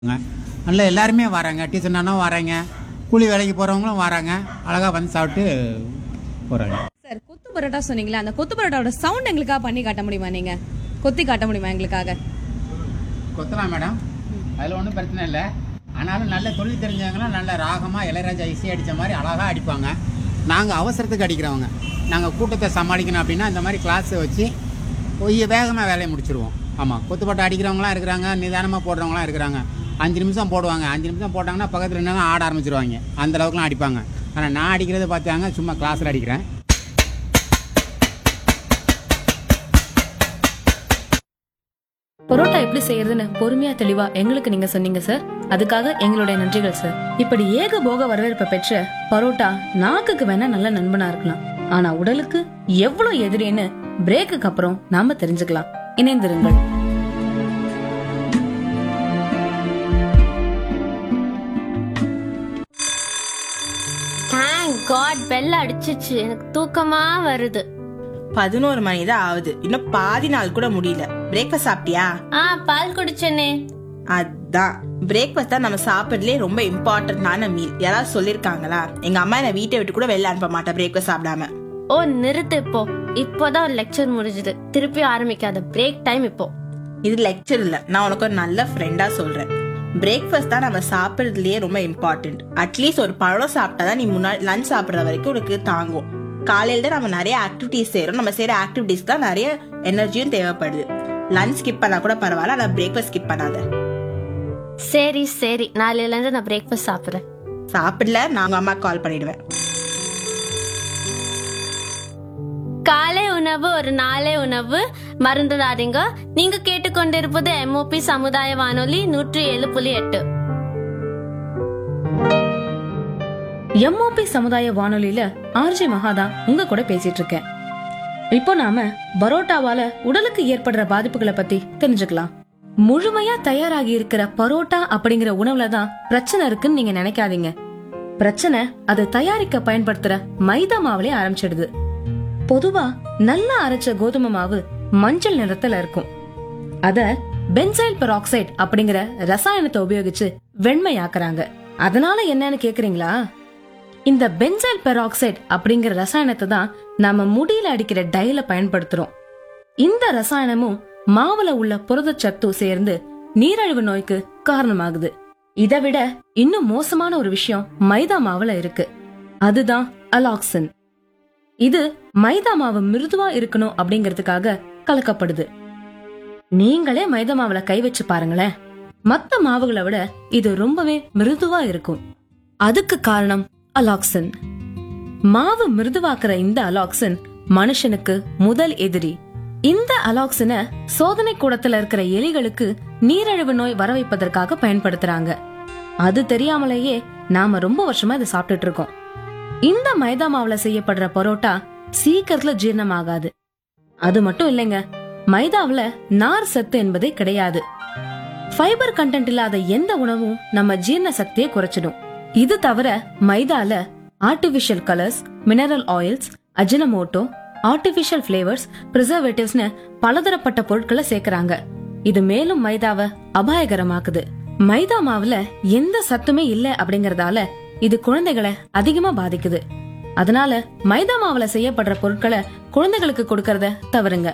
நல்லா எல்லாருமே வராங்க டீச்சர் நானும் வராங்க கூலி வேலைக்கு போகிறவங்களும் வராங்க அழகாக வந்து சாப்பிட்டு போகிறாங்க சார் கொத்து பரோட்டா சொன்னீங்களே அந்த கொத்து பரோட்டாவோட சவுண்ட் எங்களுக்காக பண்ணி காட்ட முடியுமா நீங்க கொத்தி காட்ட முடியுமா எங்களுக்காக கொத்தலாம் மேடம் அதில் ஒன்றும் பிரச்சனை இல்லை ஆனாலும் நல்ல தொழில் தெரிஞ்சவங்களாம் நல்ல ராகமாக இளையராஜா இசை அடித்த மாதிரி அழகாக அடிப்பாங்க நாங்கள் அவசரத்துக்கு அடிக்கிறவங்க நாங்கள் கூட்டத்தை சமாளிக்கணும் அப்படின்னா இந்த மாதிரி கிளாஸை வச்சு போய் வேகமாக வேலையை முடிச்சிருவோம் ஆமாம் கொத்துப்பட்டு அடிக்கிறவங்களாம் இருக்கிறாங்க நிதானமாக போடுறவங்களாம் இருக்கிறாங்க அஞ்சு நிமிஷம் போடுவாங்க அஞ்சு நிமிஷம் போட்டாங்கன்னா பக்கத்தில் இருந்தாங்க ஆட ஆரம்பிச்சிருவாங்க அந்த அளவுக்குலாம் அடிப்பாங்க ஆனால் நான் அடிக்கிறத பார்த்தாங்க சும்மா கிளாஸில் அடிக்கிறேன் பரோட்டா எப்படி செய்யறதுன்னு பொறுமையா தெளிவா எங்களுக்கு நீங்க சொன்னீங்க சார் அதுக்காக எங்களுடைய நன்றிகள் சார் இப்படி ஏக போக வரவேற்பை பெற்ற பரோட்டா நாக்குக்கு வேணா நல்ல நண்பனா இருக்கலாம் ஆனா உடலுக்கு எவ்வளவு எதிரின்னு பிரேக்குக்கு அப்புறம் நாம தெரிஞ்சுக்கலாம் இணைந்திருங்கள் தேங்க் காட் பெல் அடிச்சிச்சு எனக்கு தூக்கமா வருது பதினோரு மணி தான் ஆகுது இன்னும் பாதி நாள் கூட முடியல பிரேக்ஃபாஸ்ட் சாப்பிட்டியா ஆ பால் குடிச்சனே அதான் பிரேக்ஃபாஸ்ட் தான் நம்ம சாப்பிட்றதுலே ரொம்ப இம்பார்ட்டன்டான மீல் யாராவது சொல்லிருக்காங்களா எங்க அம்மா என்னை வீட்டை விட்டு கூட வெளில அனுப்ப மாட்டேன் பிரேக்ஃபாஸ்ட் சாப்பிடாம ஓ நிறுத்து இப்போ இப்போதான் ஒரு லெக்சர் முடிஞ்சுது திருப்பி ஆரம்பிக்காத பிரேக் டைம் இப்போ இது லெக்சர் இல்ல நான் உனக்கு ஒரு நல்ல ஃப்ரெண்டா சொல்றேன் பிரேக்ஃபாஸ்ட் தான் நம்ம சாப்பிட்றதுலயே ரொம்ப இம்பார்ட்டன்ட் அட்லீஸ்ட் ஒரு பழம் சாப்பிட்டாதான் நீ முன்னாடி லஞ்ச் சாப்பிட்ற வரைக்கும் உனக்கு தாங்கும் காலையில தான் நம்ம நிறைய ஆக்டிவிட்டிஸ் செய்யறோம் நம்ம செய்யற ஆக்டிவிட்டிஸ் தான் நிறைய எனர்ஜியும் தேவைப்படுது லஞ்ச் ஸ்கிப் பண்ணா கூட பரவாயில்ல ஆனா பிரேக்ஃபாஸ்ட் ஸ்கிப் பண்ணாத சரி சரி நாளையில இருந்து நான் பிரேக்ஃபாஸ்ட் சாப்பிடுறேன் சாப்பிடல நான் உங்க அம்மா கால் பண்ணிடுவேன் காலை உணவு ஒரு நாளை உணவு மறந்துடாதீங்க நீங்க கேட்டுக்கொண்டிருப்பது எம்ஓபி சமுதாய வானொலி நூற்றி ஏழு புள்ளி எட்டு எம்ஓபி சமுதாய வானொலியில ஆர்ஜே மகாதா உங்க கூட பேசிட்டு இருக்கேன் இப்போ நாம பரோட்டாவால உடலுக்கு ஏற்படுற பாதிப்புகளை பத்தி தெரிஞ்சுக்கலாம் முழுமையா தயாராகி இருக்கிற பரோட்டா அப்படிங்கிற உணவுல தான் பிரச்சனை இருக்குன்னு நீங்க நினைக்காதீங்க பிரச்சனை அது தயாரிக்க பயன்படுத்துற மைதா மாவுலே ஆரம்பிச்சிடுது பொதுவா நல்லா அரைச்ச கோதுமை மாவு மஞ்சள் நிறத்துல இருக்கும் அத பென்சைல் பெராக்சைடு அப்படிங்கிற ரசாயனத்தை உபயோகிச்சு வெண்மையாக்குறாங்க அதனால என்னன்னு கேக்குறீங்களா இந்த பென்சைல் பெராக்சைடு அப்படிங்கிற ரசாயனத்தை தான் நாம முடியில அடிக்கிற டைல பயன்படுத்துறோம் இந்த ரசாயனமும் மாவுல உள்ள புரதச்சத்து சேர்ந்து நீரிழிவு நோய்க்கு காரணமாகுது இதை விட இன்னும் மோசமான ஒரு விஷயம் மைதா மாவுல இருக்கு அதுதான் அலாக்சின் இது மைதா மாவு மிருதுவா இருக்கணும் அப்படிங்கறதுக்காக கலக்கப்படுது நீங்களே மைதா மாவுல கை வச்சு பாருங்களேன் மத்த மாவுகளை விட இது ரொம்பவே மிருதுவா இருக்கும் அதுக்கு காரணம் அலாக்சின் மாவு மிருதுவாக்குற இந்த அலாக்சின் மனுஷனுக்கு முதல் எதிரி இந்த அலாக்சினை சோதனை கூடத்துல இருக்கிற எலிகளுக்கு நீரிழிவு நோய் வர வைப்பதற்காக பயன்படுத்துறாங்க அது தெரியாமலேயே நாம ரொம்ப வருஷமா இதை சாப்பிட்டுட்டு இருக்கோம் இந்த மைதா மாவுல செய்யப்படுற பரோட்டா சீக்கிரத்துல ஜீரணமாகாது அது மட்டும் இல்லைங்க மைதாவுல நார் சத்து என்பதே கிடையாது ஃபைபர் கண்டென்ட் இல்லாத எந்த உணவும் நம்ம ஜீரண சக்தியை குறைச்சிடும் இது தவிர மைதால artificial colours mineral oils Ajinomoto artificial flavours ப்ரிசர்வேட்டிவ்ஸ்னு பலதரப்பட்ட பொருட்களை சேர்க்கறாங்க இது மேலும் மைதாவை அபாயகரமாக்குது மைதா மாவுல எந்த சத்துமே இல்ல அப்படிங்கறதால இது குழந்தைகளை அதிகமா பாதிக்குது அதனால மைதா மாவுல செய்யப்படுற பொருட்களை குழந்தைகளுக்கு கொடுக்கறத தவறுங்க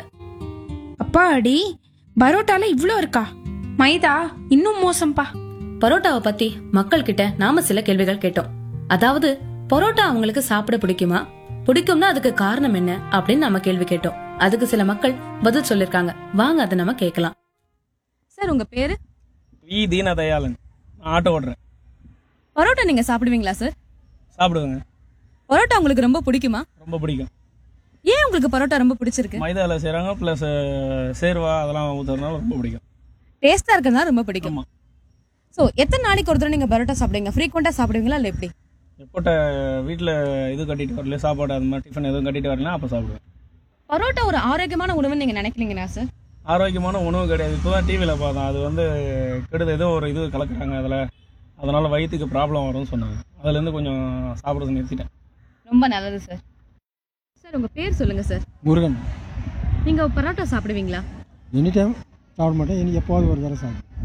அப்பாடி பரோட்டால இவ்ளோ இருக்கா மைதா இன்னும் மோசம்பா பரோட்டாவை பத்தி மக்கள் கிட்ட நாம சில கேள்விகள் கேட்டோம் அதாவது பரோட்டா அவங்களுக்கு சாப்பிட பிடிக்குமா பிடிக்கும்னா அதுக்கு காரணம் என்ன அப்படின்னு நம்ம கேள்வி கேட்டோம் அதுக்கு சில மக்கள் பதில் சொல்லிருக்காங்க வாங்க அதை நம்ம கேட்கலாம் சார் உங்க பேரு வி தீனதயாளன் நான் ஆட்டோ ஓட்டுறேன் பரோட்டா நீங்க சாப்பிடுவீங்களா சார் சாப்பிடுவேங்க பரோட்டா உங்களுக்கு ரொம்ப பிடிக்குமா ரொம்ப பிடிக்கும் ஏன் உங்களுக்கு பரோட்டா ரொம்ப பிடிச்சிருக்கு மைதாவில் செய்கிறாங்க ப்ளஸ் சேர்வா அதெல்லாம் ஊற்றுறதுனால ரொம்ப பிடிக்கும் டேஸ்டா இருக்கிறதா ரொம்ப பிடிக்கும் ஆமாம் சோ எத்தனை நாளைக்கு ஒரு தடவை நீங்க பரோட்டா சாப்பிடுவீங்க ஃப்ரீக்வெண்டா சாப்பிடுவீங்களா இல்ல எப்படி எப்போட்ட வீட்டில் இது கட்டிட்டு வரல சாப்பாடு அது மாதிரி டிஃபன் எதுவும் கட்டிட்டு வரலாம் அப்போ சாப்பிடுவேன் பரோட்டா ஒரு ஆரோக்கியமான உணவுன்னு நீங்க நினைக்கிறீங்களா சார் ஆரோக்கியமான உணவு கிடையாது இப்போ தான் டிவியில் பார்த்தோம் அது வந்து கெடுது ஏதோ ஒரு இது கலக்குறாங்க அதில் அதனால் வயிற்றுக்கு ப்ராப்ளம் வரும்னு சொன்னாங்க அதுலேருந்து கொஞ்சம் சாப்பிட்றது நிறுத்திட்டேன் ரொம்ப நல்லது சார் சார் உங்க பேர் சொல்லுங்க சார் முருகன் நீங்க பரோட்டா சாப்பிடுவீங்களா எனி டைம் சாப்பிட மாட்டேன் எனக்கு எப்போது ஒரு தடவை சாப்பிடுவேன்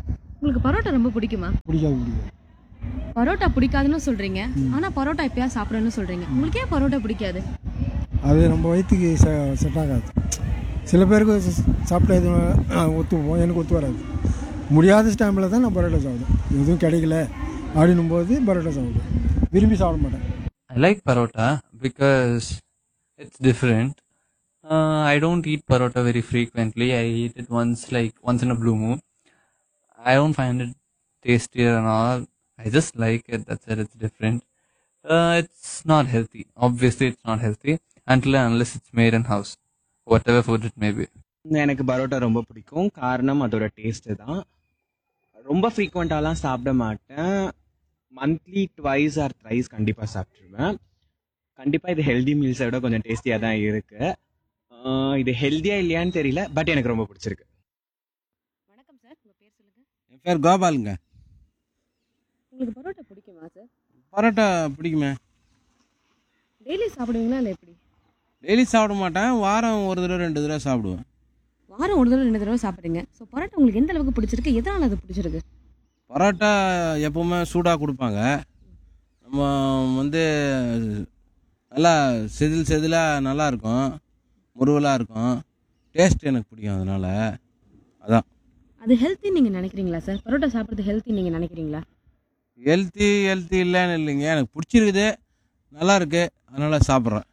உங்களுக்கு பரோட்டா ரொம்ப பிடிக்குமா பிடிக்காது பிடிக்காது பரோட்டா பிடிக்காதுன்னு சொல்றீங்க ஆனா பரோட்டா எப்பயாவது சாப்பிடணும்னு சொல்றீங்க உங்களுக்கு ஏன் பரோட்டா பிடிக்காது அது நம்ம வயிற்றுக்கு செட் ஆகாது சில பேருக்கு ச- சாப்பிட்டா இது ஒத்து போகும் எனக்கு ஒத்து வராது முடியாத டைமில் தான் நான் பரோட்டா சாப்பிடுவேன் எதுவும் கிடைக்கல அப்படின்னும் போது பரோட்டா சாப்பிடுவேன் விரும்பி சாப்பிட மாட்டேன் I like parota because it's different. Uh, I don't eat parota very frequently. I eat it once, like once in a blue moon. I don't find it tastier and all. I just like it. That's it. It's different. Uh, it's not healthy. Obviously, it's not healthy until and unless it's made in house, whatever food it may be. எனக்கு பரோட்டா ரொம்ப பிடிக்கும் காரணம் அதோட taste தான் ரொம்ப ஃப்ரீக்வெண்ட்டாலாம் சாப்பிட மாட்டேன் monthly twice or thrice கண்டிப்பாக சாப்பிட்ருவேன் கண்டிப்பாக இது ஹெல்தி மீல்ஸை விட கொஞ்சம் டேஸ்டியாக தான் இருக்குது இது ஹெல்த்தியா இல்லையான்னு தெரியல பட் எனக்கு ரொம்ப பிடிச்சிருக்கு வணக்கம் சார் உங்க பேர் சொல்லுங்க என் பேர் கோபாலுங்க உங்களுக்கு பரோட்டா பிடிக்குமா சார் பரோட்டா பிடிக்குமே டெய்லி சாப்பிடுவீங்களா இல்லை எப்படி டெய்லி சாப்பிட மாட்டேன் வாரம் ஒரு தடவை ரெண்டு தடவை சாப்பிடுவேன் வாரம் ஒரு தடவை ரெண்டு தடவை சாப்பிடுறீங்க ஸோ பரோட்டா உங்களுக்கு எந்த அளவுக்கு பிடிச்சிருக்கு எதனால அது பிடிச்சிருக்கு பரோட்டா எப்பவுமே சூடாக கொடுப்பாங்க நம்ம வந்து நல்லா செதில் செதிலாக நல்லா இருக்கும் முருவலாக இருக்கும் டேஸ்ட் எனக்கு பிடிக்கும் அதனால அதான் அது ஹெல்த்தி நீங்க நினைக்கிறீங்களா சார் பரோட்டா சாப்பிட்றது ஹெல்த்தி நீங்க நினைக்கிறீங்களா ஹெல்த்தி ஹெல்த்தி இல்லைன்னு இல்லைங்க எனக்கு பிடிச்சிருக்குது நல்லா இருக்கு அதனால சாப்பிட்றேன்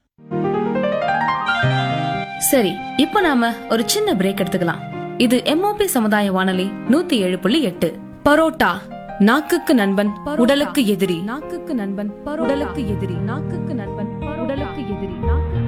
சரி இப்போ நாம ஒரு சின்ன பிரேக் எடுத்துக்கலாம் இது எம்ஓபி சமுதாய வானொலி நூத்தி ஏழு புள்ளி எட்டு பரோட்டா நாக்குக்கு நண்பன் உடலுக்கு எதிரி நாக்குக்கு நண்பன் உடலுக்கு எதிரி நாக்குக்கு நண்பன் உடலுக்கு எதிரி நாக்கு